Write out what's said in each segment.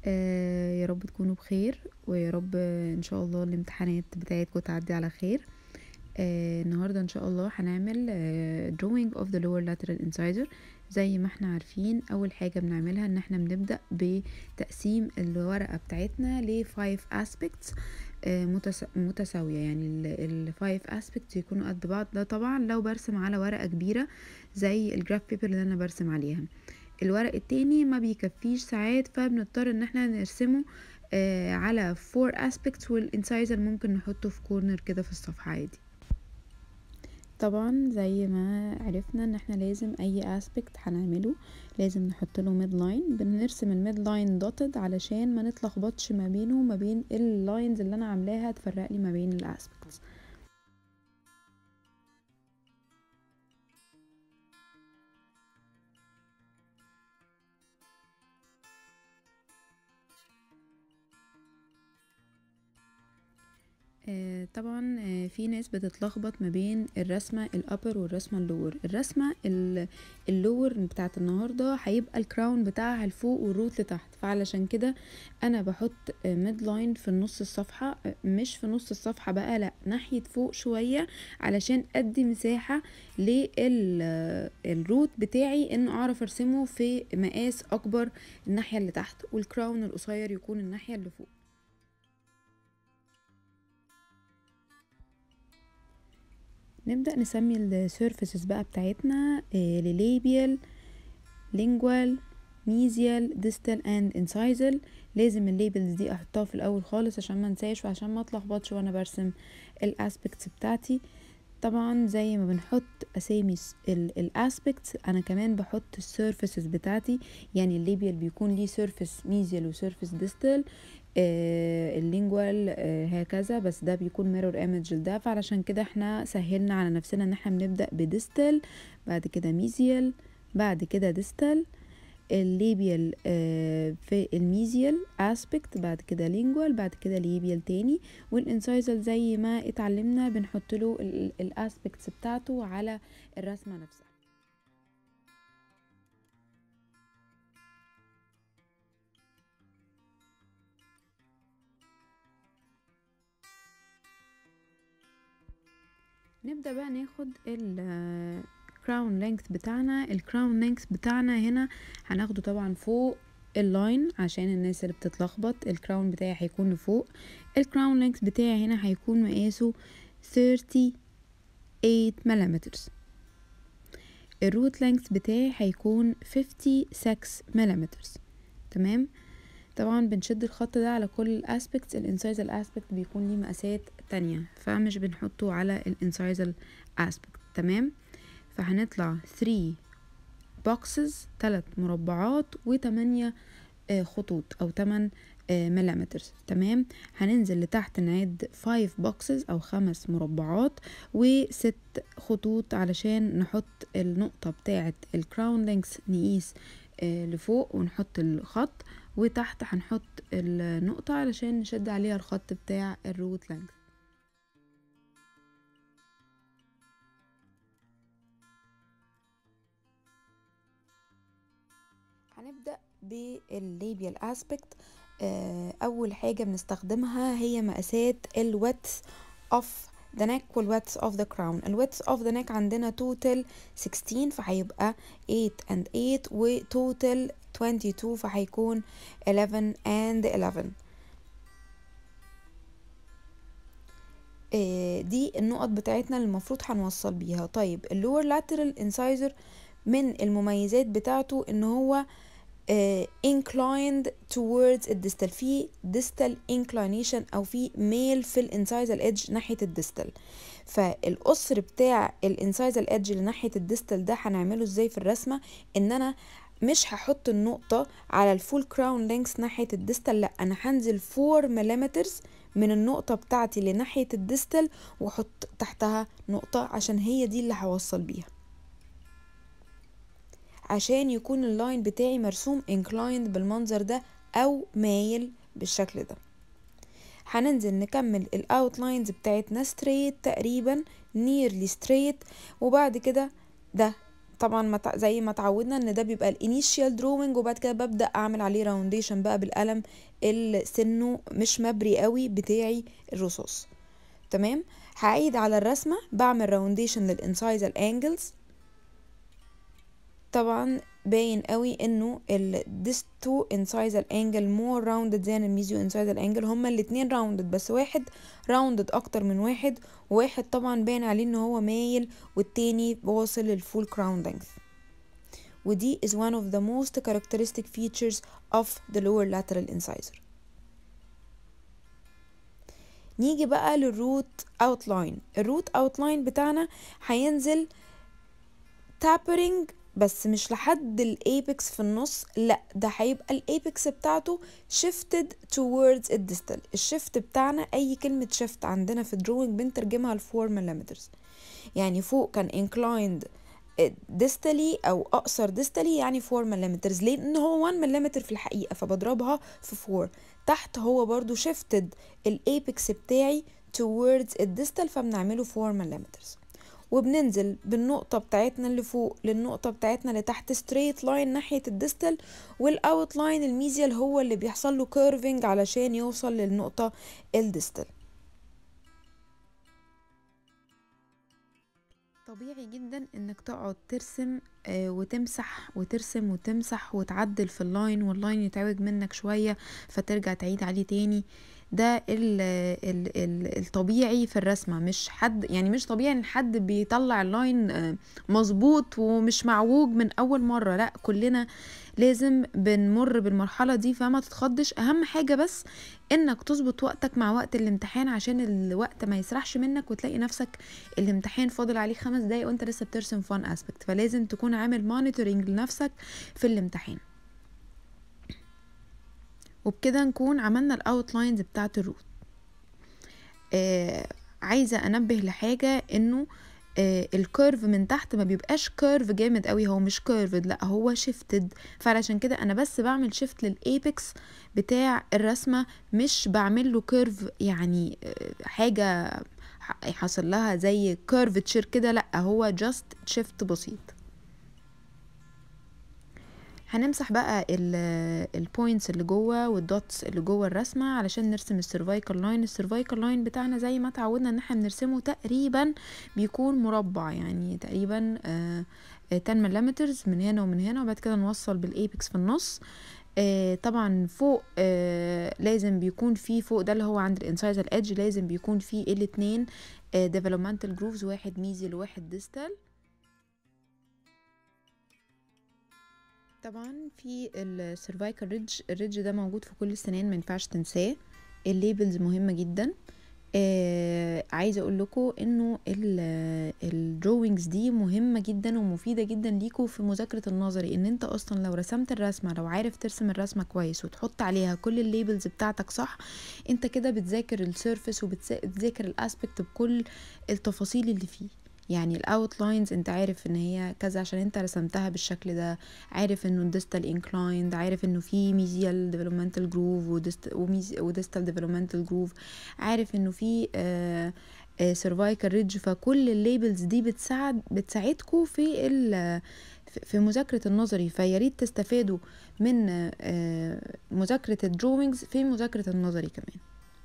آه يا رب تكونوا بخير ويا رب ان شاء الله الامتحانات بتاعتكم تعدي على خير آه النهارده ان شاء الله هنعمل آه drawing of the lower lateral incisor زي ما احنا عارفين اول حاجه بنعملها ان احنا بنبدا بتقسيم الورقه بتاعتنا ل 5 aspects آه متس... متساويه يعني ال 5 aspects يكونوا قد بعض ده طبعا لو برسم على ورقه كبيره زي الجراف بيبر اللي انا برسم عليها الورق التاني ما بيكفيش ساعات فبنضطر ان احنا نرسمه آه على فور aspects والانسايزر ممكن نحطه في كورنر كده في الصفحة عادي طبعا زي ما عرفنا ان احنا لازم اي aspect هنعمله لازم نحط له ميد لاين بنرسم الميد لاين دوتد علشان ما نتلخبطش ما بينه وما بين اللاينز اللي انا عاملاها تفرق لي ما بين الاسبكتس آه طبعا آه في ناس بتتلخبط ما بين الرسمة الابر والرسمة اللور الرسمة اللور بتاعت النهاردة هيبقى الكراون بتاعها لفوق والروت لتحت فعلشان كده انا بحط آه ميد لاين في نص الصفحة مش في نص الصفحة بقى لا ناحية فوق شوية علشان ادي مساحة للروت بتاعي ان اعرف ارسمه في مقاس اكبر الناحية اللي تحت والكراون القصير يكون الناحية اللي فوق نبدأ نسمي السيرفيسز بقى بتاعتنا لليبيال لينجوال ميزيال ديستال اند انسايزل لازم الليبلز دي احطها في الاول خالص عشان ما انساش وعشان ما اتلخبطش وانا برسم الاسبكتس بتاعتي طبعا زي ما بنحط اسامي الاسبكتس انا كمان بحط السيرفيسز بتاعتي يعني الليبيال بيكون ليه سيرفيس ميزيال وسيرفيس ديستال آه اللينجوال آه هكذا بس ده بيكون ميرور ايمج لده فعلشان كده احنا سهلنا على نفسنا ان احنا بنبدا بديستال بعد كده ميزيال بعد كده ديستال الليبيال آه في الميزيال اسبكت بعد كده لينجوال بعد كده ليبيال تاني والانسايزل زي ما اتعلمنا بنحط له الاسبكتس بتاعته على الرسمه نفسها نبدأ بقى ناخد الكراون لينث بتاعنا الكراون لينث بتاعنا هنا هناخده طبعا فوق اللاين عشان الناس اللي بتتلخبط الكراون بتاعي هيكون لفوق الكراون لينث بتاعي هنا هيكون مقاسه 38 ملم الروت لينث بتاعي هيكون 56 ملم تمام طبعا بنشد الخط ده على كل الاسبكتس الانسايزل اسبكت بيكون ليه مقاسات تانية فمش بنحطه على الانسايزل اسبكت تمام فهنطلع 3 بوكسز 3 مربعات وتمانية آه خطوط او 8 آه مليمتر تمام هننزل لتحت نعد 5 بوكسز او خمس مربعات وست خطوط علشان نحط النقطة بتاعة الكراون لينكس نقيس آه لفوق ونحط الخط وتحت هنحط النقطة علشان نشد عليها الخط بتاع الروت لينث هنبدأ بالليبيال اسبكت أول حاجة بنستخدمها هي مقاسات الويدث اوف the neck والwidth of the crown الwidth of the neck عندنا total 16 فهيبقى 8 and 8 وتوتال 22 فهيكون 11 and 11 آه دي النقط بتاعتنا اللي المفروض هنوصل بيها طيب اللور lateral incisor من المميزات بتاعته ان هو uh, inclined towards الديستال في distal inclination او في ميل في الانسايزال ايدج ناحيه الديستال فالقصر بتاع الانسايزال ايدج اللي ناحيه الديستال ده هنعمله ازاي في الرسمه ان انا مش هحط النقطة على الفول كراون لينكس ناحية الديستال لا أنا هنزل 4 ملم من النقطة بتاعتي لناحية الديستال وأحط تحتها نقطة عشان هي دي اللي هوصل بيها عشان يكون اللاين بتاعي مرسوم inclined بالمنظر ده أو مايل بالشكل ده هننزل نكمل الاوتلاينز بتاعتنا straight تقريبا nearly straight وبعد كده ده طبعا ما تع- زي ما اتعودنا ان ده بيبقى الانيشيال دروينج وبعد كده ببدا اعمل عليه راونديشن بقى بالقلم اللي سنه مش مبري قوي بتاعي الرصاص تمام هعيد على الرسمه بعمل راونديشن للانسايزال انجلز طبعا باين قوي انه ال this two incisal angle more rounded than الميزيو incisal angle هما الاتنين rounded بس واحد rounded اكتر من واحد وواحد طبعا باين عليه ان هو مايل والتاني واصل للفول crown length ودي is one of the most characteristic features of the lower lateral incisor نيجي بقى للروت outline الروت outline بتاعنا هينزل tapering بس مش لحد الايبكس في النص لا ده هيبقى الايبكس بتاعته shifted towards الديستال الشيفت بتاعنا اي كلمة shift عندنا في الدروينج بنترجمها ل 4 ملم يعني فوق كان inclined ديستالي او اقصر ديستالي يعني 4 ملم لان هو 1 ملم في الحقيقة فبضربها في 4 تحت هو برضو shifted الايبكس بتاعي towards الديستال فبنعمله 4 ملم وبننزل بالنقطة بتاعتنا اللي فوق للنقطة بتاعتنا اللي تحت ستريت لاين ناحية الديستال والاوت لاين الميزيال هو اللي بيحصل له كيرفنج علشان يوصل للنقطة الديستال طبيعي جدا انك تقعد ترسم آه وتمسح وترسم وتمسح وتعدل في اللاين واللاين يتعوج منك شوية فترجع تعيد عليه تاني ده ال ال ال الطبيعي في الرسمة مش حد يعني مش طبيعي ان حد بيطلع اللاين آه مظبوط ومش معوج من اول مرة لا كلنا لازم بنمر بالمرحلة دي فما تتخضش اهم حاجة بس انك تظبط وقتك مع وقت الامتحان عشان الوقت ما يسرحش منك وتلاقي نفسك الامتحان فاضل عليه خمس دقايق وانت لسه بترسم فان اسبكت فلازم تكون عامل مونيتورنج لنفسك في الامتحان وبكده نكون عملنا الاوتلاينز بتاعه الروت آه عايزه انبه لحاجه انه آه الكيرف من تحت ما بيبقاش كيرف جامد قوي هو مش كيرفد لا هو شيفتد فعلشان كده انا بس بعمل شيفت للايبكس بتاع الرسمه مش بعمل له كيرف يعني آه حاجه حصل لها زي كيرفتشر كده لا هو جاست شيفت بسيط هنمسح بقى البوينتس اللي جوه والدوتس اللي جوه الرسمه علشان نرسم السيرفايكال لاين السيرفايكال لاين بتاعنا زي ما اتعودنا ان احنا بنرسمه تقريبا بيكون مربع يعني تقريبا آه 10 ملم من هنا ومن هنا وبعد كده نوصل بالايبكس في النص آه طبعا فوق آه لازم بيكون في فوق ده اللي هو عند الانسايزال ايدج لازم بيكون في الاتنين آه ديفلوبمنتال جروفز واحد ميزيال وواحد ديستال طبعا في السيرفايكال ريدج الريدج ده موجود في كل السنان ما ينفعش تنساه الليبلز مهمه جدا آه عايزه اقول لكم انه الدروينجز دي مهمه جدا ومفيده جدا ليكم في مذاكره النظري ان انت اصلا لو رسمت الرسمه لو عارف ترسم الرسمه كويس وتحط عليها كل الليبلز بتاعتك صح انت كده بتذاكر السيرفيس وبتذاكر الاسبكت بكل التفاصيل اللي فيه يعني الاوتلاينز انت عارف ان هي كذا عشان انت رسمتها بالشكل ده عارف انه الديستال انكلايند عارف انه في ميزيال ديفلوبمنتال جروف وديستال ديفلوبمنتال جروف عارف انه في سيرفايكال ريدج فكل الليبلز دي بتساعد بتساعدكم في ال في مذاكرة النظري فيا ريت تستفادوا من مذاكرة الدروينجز في مذاكرة النظري كمان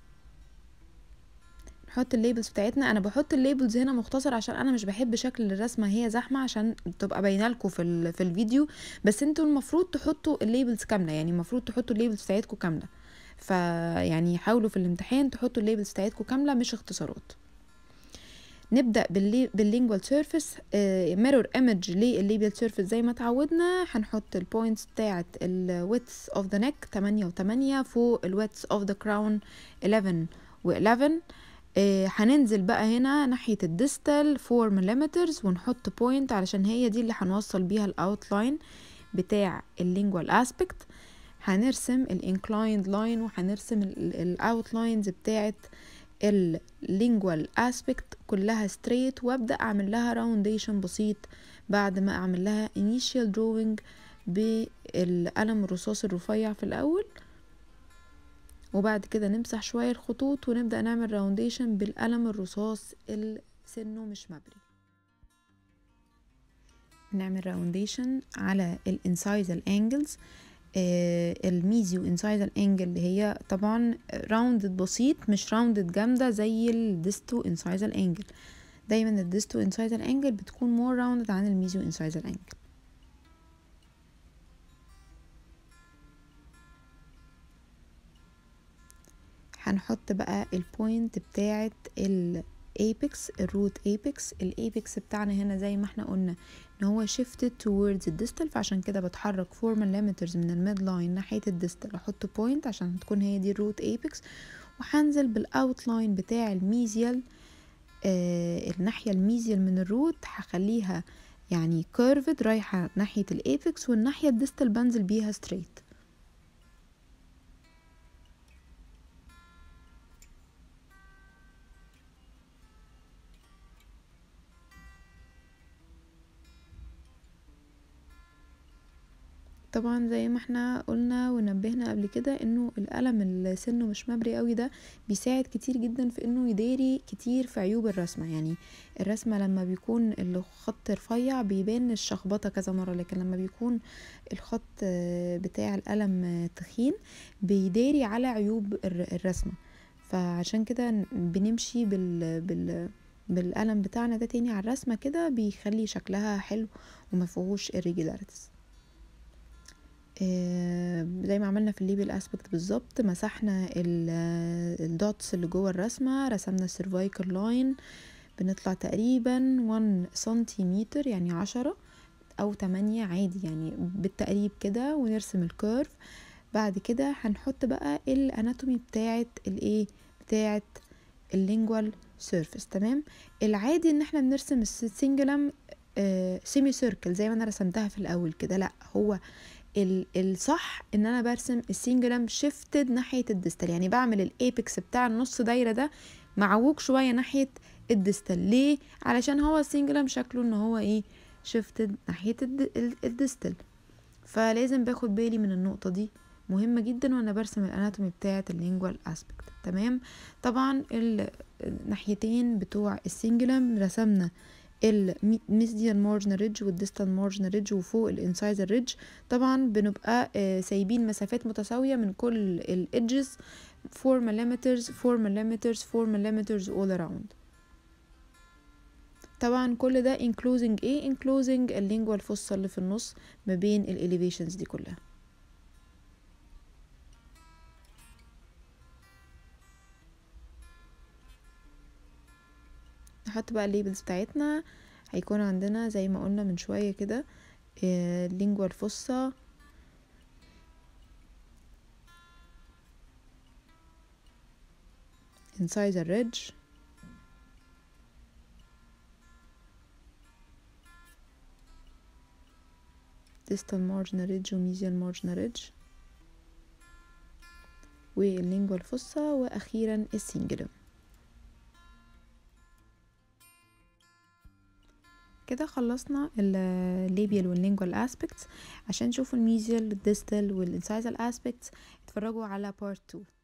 نحط الليبلز بتاعتنا انا بحط الليبلز هنا مختصر عشان انا مش بحب شكل الرسمه هي زحمه عشان تبقى باينه لكم في في الفيديو بس انتوا المفروض تحطوا الليبلز كامله يعني المفروض تحطوا الليبلز بتاعتكم كامله فيعني حاولوا في الامتحان تحطوا الليبلز بتاعتكم كامله مش اختصارات نبدا باللينجوال سيرفيس ميرور ايمج للليبل سيرفيس زي ما اتعودنا هنحط البوينتس بتاعه الويدث اوف ذا نيك 8 و8 فوق الويدث اوف ذا كراون 11 و11 آه هننزل بقى هنا ناحية الديستال 4 ملم ونحط بوينت علشان هي دي اللي هنوصل بيها الاوتلاين بتاع اللينجوال اسبكت هنرسم الانكلايند لاين وهنرسم الاوتلاينز بتاعت اللينجوال اسبكت كلها ستريت وابدا اعمل لها راونديشن بسيط بعد ما اعمل لها initial drawing بالقلم الرصاص الرفيع في الاول وبعد كده نمسح شوية الخطوط ونبدأ نعمل راونديشن بالقلم الرصاص اللي سنه مش مبري نعمل راونديشن على الانسايزال انجلز الميزيو انسايزال انجل اللي هي طبعا راوندد بسيط مش راوندد جامده زي الديستو انسايزال انجل دايما الديستو انسايزال انجل بتكون مور راوندد عن الميزيو انسايزال انجل هنحط بقى البوينت بتاعه الايبكس الروت ايبكس الايبكس بتاعنا هنا زي ما احنا قلنا ان هو shifted towards الديستال فعشان كده بتحرك 4 مليمترز من الميد لاين ناحيه الديستال احط بوينت عشان تكون هي دي الروت ايبكس وهنزل بالاوتلاين بتاع الميزيال آه الناحيه الميزيال من الروت هخليها يعني كيرفد رايحه ناحيه الايبكس والناحيه الديستال بنزل بيها ستريت طبعا زي ما احنا قلنا ونبهنا قبل كده انه القلم اللي سنه مش مبري قوي ده بيساعد كتير جدا في انه يداري كتير في عيوب الرسمة يعني الرسمة لما بيكون الخط رفيع بيبان الشخبطة كذا مرة لكن لما بيكون الخط بتاع القلم تخين بيداري على عيوب الرسمة فعشان كده بنمشي بال, بال بالقلم بتاعنا ده تاني على الرسمة كده بيخلي شكلها حلو ومفيهوش irregularities زي ما عملنا في الليبل اسبكت بالظبط مسحنا الدوتس اللي جوه الرسمه رسمنا السيرفايكال لاين بنطلع تقريبا 1 سنتيمتر يعني عشرة او تمانية عادي يعني بالتقريب كده ونرسم الكيرف بعد كده هنحط بقى الاناتومي بتاعت الايه بتاعت اللينجوال سيرفيس تمام العادي ان احنا بنرسم السنجلم آه سيمي سيركل زي ما انا رسمتها في الاول كده لا هو الصح ان انا برسم السنجلم شيفتد ناحيه الديستال يعني بعمل الايبكس بتاع النص دايره ده معوج شويه ناحيه الديستال ليه علشان هو السنجلم شكله ان هو ايه شيفتد ناحيه الديستال فلازم باخد بالي من النقطه دي مهمه جدا وانا برسم الاناتومي بتاعه اللينجوال اسبكت تمام طبعا الناحيتين بتوع السنجلم رسمنا الميديال مارجنال ريدج والديستال مارجنال ريدج وفوق الانسايزر ريدج طبعا بنبقى سايبين مسافات متساويه من كل الايدجز 4 ملم 4 ملم 4 ملم all around طبعا كل ده including ايه including اللينجوال فوسا اللي في النص ما بين الاليفيشنز دي كلها نحط بقى الليبلز بتاعتنا هيكون عندنا زي ما قلنا من شوية كده لينجوال فوسا incisor ridge distal marginal ridge و medial marginal ridge واللينجوال فوسا واخيرا السنجلم كده خلصنا الليبيال واللينجوال اسبيكتس عشان تشوفوا الميزيال الديستال والانسايزال اسبيكتس اتفرجوا على بارت 2